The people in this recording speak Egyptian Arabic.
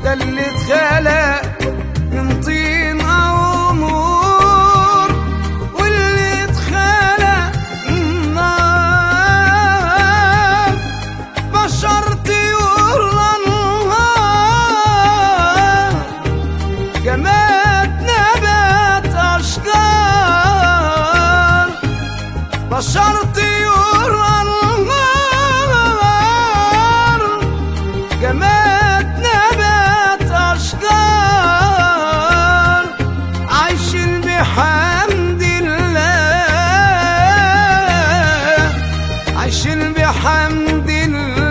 ده اللي اتخلق من طين او نور واللي اتخلق من نار بشر طيور الانهار جماد نبات اشجار بشر طيور الانهار جماد نبات اشجار عايشين بحمد الله عايشين بحمد الله